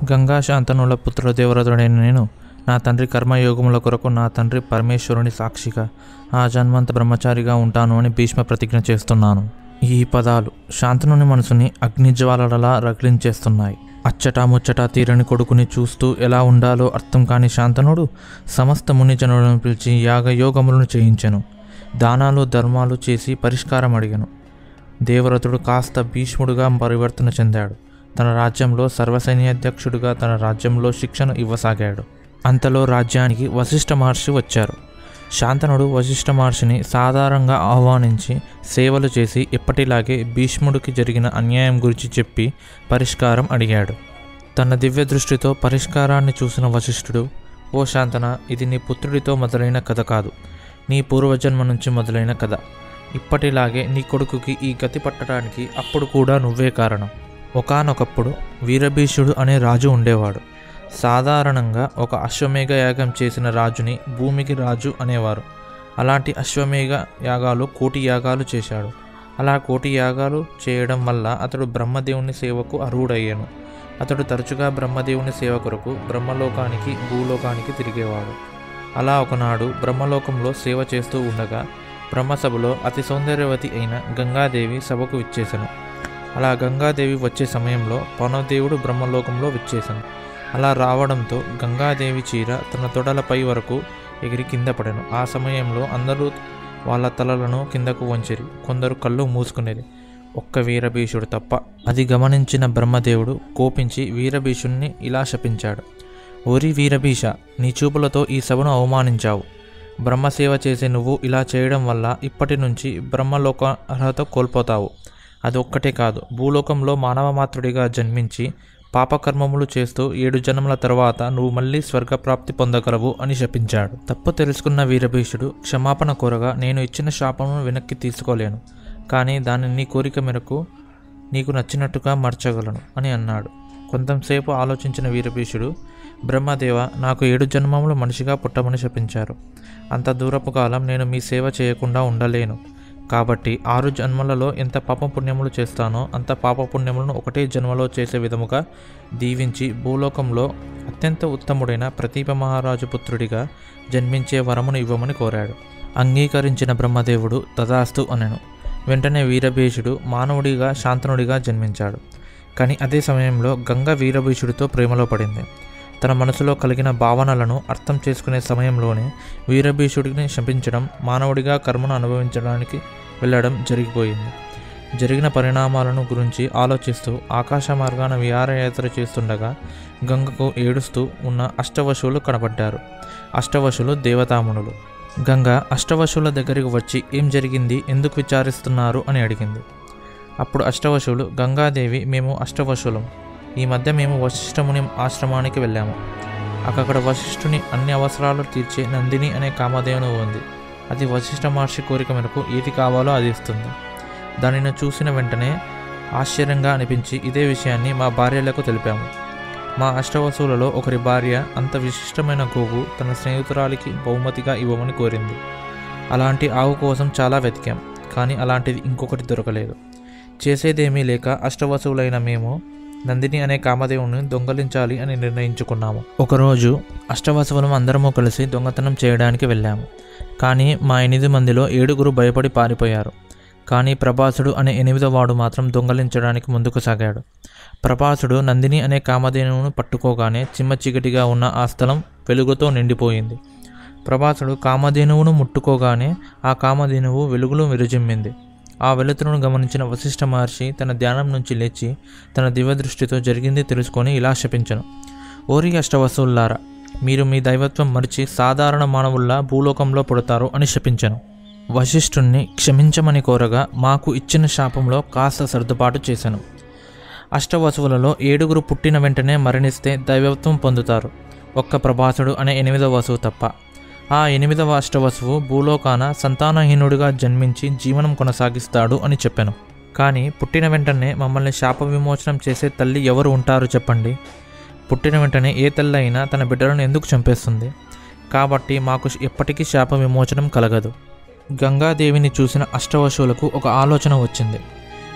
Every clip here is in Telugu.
గంగా శాంతనుల పుత్రుల దేవరతుడైన నేను నా తండ్రి కర్మయోగముల కొరకు నా తండ్రి పరమేశ్వరుని సాక్షిగా ఆ జన్మంత బ్రహ్మచారిగా ఉంటాను అని భీష్మ ప్రతిజ్ఞ చేస్తున్నాను ఈ పదాలు శాంతనుని మనసుని అగ్నిజ్వాలలా రగిలించేస్తున్నాయి అచ్చటా ముచ్చటా తీరని కొడుకుని చూస్తూ ఎలా ఉండాలో అర్థం కాని శాంతనుడు సమస్త మునిజనులను పిలిచి యాగయోగములను చేయించెను దానాలు ధర్మాలు చేసి పరిష్కారం అడిగను దేవరతుడు కాస్త భీష్ముడుగా పరివర్తన చెందాడు తన రాజ్యంలో సర్వసైన్యాధ్యక్షుడిగా తన రాజ్యంలో శిక్షణ ఇవ్వసాగాడు అంతలో రాజ్యానికి వశిష్ఠ మహర్షి వచ్చారు శాంతనుడు వశిష్ఠ మహర్షిని సాధారణంగా ఆహ్వానించి సేవలు చేసి ఎప్పటిలాగే భీష్ముడికి జరిగిన అన్యాయం గురించి చెప్పి పరిష్కారం అడిగాడు తన దివ్య దృష్టితో పరిష్కారాన్ని చూసిన వశిష్ఠుడు ఓ శాంతన ఇది నీ పుత్రుడితో మొదలైన కథ కాదు నీ పూర్వజన్మ నుంచి మొదలైన కథ ఇప్పటిలాగే నీ కొడుకుకి ఈ గతి పట్టడానికి అప్పుడు కూడా నువ్వే కారణం ఒకానొకప్పుడు వీరభీషుడు అనే రాజు ఉండేవాడు సాధారణంగా ఒక అశ్వమేఘ యాగం చేసిన రాజుని భూమికి రాజు అనేవారు అలాంటి అశ్వమేఘ యాగాలు కోటి యాగాలు చేశాడు అలా కోటి యాగాలు చేయడం వల్ల అతడు బ్రహ్మదేవుని సేవకు అర్హుడయ్యాను అతడు తరచుగా బ్రహ్మదేవుని సేవ కొరకు బ్రహ్మలోకానికి భూలోకానికి తిరిగేవాడు అలా ఒకనాడు బ్రహ్మలోకంలో సేవ చేస్తూ ఉండగా బ్రహ్మసభలో అతి సౌందర్యవతి అయిన గంగాదేవి సభకు విచ్చేసను అలా గంగాదేవి వచ్చే సమయంలో పవనదేవుడు బ్రహ్మలోకంలో విచ్చేసను అలా రావడంతో గంగాదేవి చీర తన తొడలపై వరకు ఎగిరి కింద పడెను ఆ సమయంలో అందరూ వాళ్ళ తలలను కిందకు వంచిరి కొందరు కళ్ళు మూసుకునేది ఒక్క వీరభీషుడు తప్ప అది గమనించిన బ్రహ్మదేవుడు కోపించి వీరభీషుణ్ణి ఇలా శపించాడు ఓరి వీరభీష నీ చూపులతో ఈ సభను అవమానించావు బ్రహ్మసేవ చేసే నువ్వు ఇలా చేయడం వల్ల ఇప్పటి నుంచి బ్రహ్మలోక అర్హత కోల్పోతావు అది ఒక్కటే కాదు భూలోకంలో మానవ మాతృడిగా జన్మించి పాపకర్మములు చేస్తూ ఏడు జన్మల తర్వాత నువ్వు మళ్ళీ స్వర్గప్రాప్తి పొందగలవు అని శపించాడు తప్పు తెలుసుకున్న వీరభీషుడు క్షమాపణ కోరగా నేను ఇచ్చిన శాపమును వెనక్కి తీసుకోలేను కానీ దాన్ని నీ కోరిక మేరకు నీకు నచ్చినట్టుగా మార్చగలను అని అన్నాడు కొంతంసేపు ఆలోచించిన వీరభీషుడు బ్రహ్మదేవ నాకు ఏడు జన్మములు మనిషిగా పుట్టమని శపించారు అంత దూరపు కాలం నేను మీ సేవ చేయకుండా ఉండలేను కాబట్టి ఆరు జన్మలలో ఎంత పాపపుణ్యములు చేస్తానో అంత పాపపుణ్యములను ఒకటే జన్మలో చేసే విధముగా దీవించి భూలోకంలో అత్యంత ఉత్తముడైన ప్రతీప మహారాజు పుత్రుడిగా జన్మించే వరమును ఇవ్వమని కోరాడు అంగీకరించిన బ్రహ్మదేవుడు తదాస్తు అనెను వెంటనే వీరభీషుడు మానవుడిగా శాంతనుడిగా జన్మించాడు కానీ అదే సమయంలో గంగ వీరభీషుడితో ప్రేమలో పడింది తన మనసులో కలిగిన భావనలను అర్థం చేసుకునే సమయంలోనే వీరభీషుడిని శపించడం మానవుడిగా కర్మను అనుభవించడానికి వెళ్ళడం జరిగిపోయింది జరిగిన పరిణామాలను గురించి ఆలోచిస్తూ ఆకాశ మార్గాన విహారయాత్ర చేస్తుండగా గంగకు ఏడుస్తూ ఉన్న అష్టవశువులు కనబడ్డారు అష్టవశులు దేవతామునులు గంగ అష్టవశువుల దగ్గరికి వచ్చి ఏం జరిగింది ఎందుకు విచారిస్తున్నారు అని అడిగింది అప్పుడు అష్టవశువులు గంగాదేవి మేము అష్టవశులం ఈ మధ్య మేము వశిష్ఠముని ఆశ్రమానికి వెళ్ళాము అక్కడ వశిష్ఠుని అన్ని అవసరాలు తీర్చే నందిని అనే కామధేను ఉంది అది వశిష్ఠ మహర్షి కోరిక మేరకు ఏది కావాలో అది ఇస్తుంది దానిని చూసిన వెంటనే ఆశ్చర్యంగా అనిపించి ఇదే విషయాన్ని మా భార్యలకు తెలిపాము మా అష్టవసువులలో ఒకరి భార్య అంత విశిష్టమైన గోవు తన స్నేహితురాలికి బహుమతిగా ఇవ్వమని కోరింది అలాంటి ఆవు కోసం చాలా వెతికాం కానీ అలాంటిది ఇంకొకటి దొరకలేదు చేసేదేమీ లేక అష్టవసువులైన మేము నందిని అనే కామదేవుని దొంగలించాలి అని నిర్ణయించుకున్నాము ఒకరోజు అష్టవసువులం అందరము కలిసి దొంగతనం చేయడానికి వెళ్ళాము కానీ మా ఎనిమిది మందిలో ఏడుగురు భయపడి పారిపోయారు కానీ ప్రభాసుడు అనే ఎనిమిదో వాడు మాత్రం దొంగలించడానికి ముందుకు సాగాడు ప్రభాసుడు నందిని అనే కామధేనువును పట్టుకోగానే చిమ్మ చీకటిగా ఉన్న ఆ స్థలం వెలుగుతో నిండిపోయింది ప్రభాసుడు కామధేనువును ముట్టుకోగానే ఆ కామధేనువు వెలుగులో విరజిమ్మింది ఆ వెలుతురును గమనించిన వశిష్ఠ మహర్షి తన ధ్యానం నుంచి లేచి తన దివ్య దృష్టితో జరిగింది తెలుసుకొని ఇలా శపించను ఓరి అష్టవసువుల్లారా మీరు మీ దైవత్వం మరిచి సాధారణ మానవుల్లా భూలోకంలో పుడతారు అని శపించను వశిష్ఠుణ్ణి క్షమించమని కోరగా మాకు ఇచ్చిన శాపంలో కాస్త సర్దుబాటు చేశాను అష్టవసువులలో ఏడుగురు పుట్టిన వెంటనే మరణిస్తే దైవత్వం పొందుతారు ఒక్క ప్రభాసుడు అనే ఎనిమిదవ వసువు తప్ప ఆ ఎనిమిదవ అష్టవసువు భూలోకాన సంతానహీనుడిగా జన్మించి జీవనం కొనసాగిస్తాడు అని చెప్పాను కానీ పుట్టిన వెంటనే మమ్మల్ని శాప విమోచనం చేసే తల్లి ఎవరు ఉంటారు చెప్పండి పుట్టిన వెంటనే ఏ తల్లి అయినా తన బిడ్డలను ఎందుకు చంపేస్తుంది కాబట్టి మాకు ఎప్పటికీ శాప విమోచనం కలగదు గంగాదేవిని చూసిన అష్టవశువులకు ఒక ఆలోచన వచ్చింది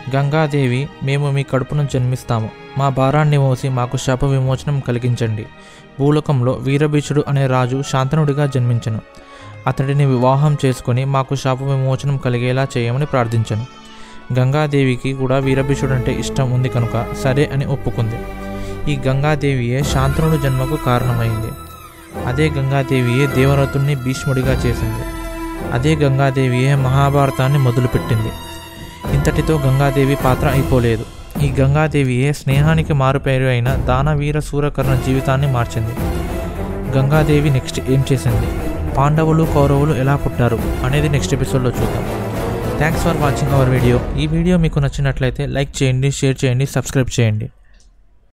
గంగాదేవి మేము మీ కడుపును జన్మిస్తాము మా భారాన్ని మోసి మాకు శాప విమోచనం కలిగించండి భూలోకంలో వీరభీషుడు అనే రాజు శాంతనుడిగా జన్మించను అతడిని వివాహం చేసుకొని మాకు శాప విమోచనం కలిగేలా చేయమని ప్రార్థించను గంగాదేవికి కూడా వీరభీషుడు అంటే ఇష్టం ఉంది కనుక సరే అని ఒప్పుకుంది ఈ గంగాదేవియే శాంతనుడు జన్మకు కారణమైంది అదే గంగాదేవియే దేవరతుణ్ణి భీష్ముడిగా చేసింది అదే గంగాదేవియే మహాభారతాన్ని మొదలుపెట్టింది ఇంతటితో గంగాదేవి పాత్ర అయిపోలేదు ఈ గంగాదేవియే స్నేహానికి మారుపేరు అయిన దానవీర సూరకర్ణ జీవితాన్ని మార్చింది గంగాదేవి నెక్స్ట్ ఏం చేసింది పాండవులు కౌరవులు ఎలా పుట్టారు అనేది నెక్స్ట్ ఎపిసోడ్లో చూద్దాం thanks for watching our video ఈ వీడియో మీకు నచ్చినట్లయితే లైక్ చేయండి షేర్ చేయండి సబ్స్క్రైబ్ చేయండి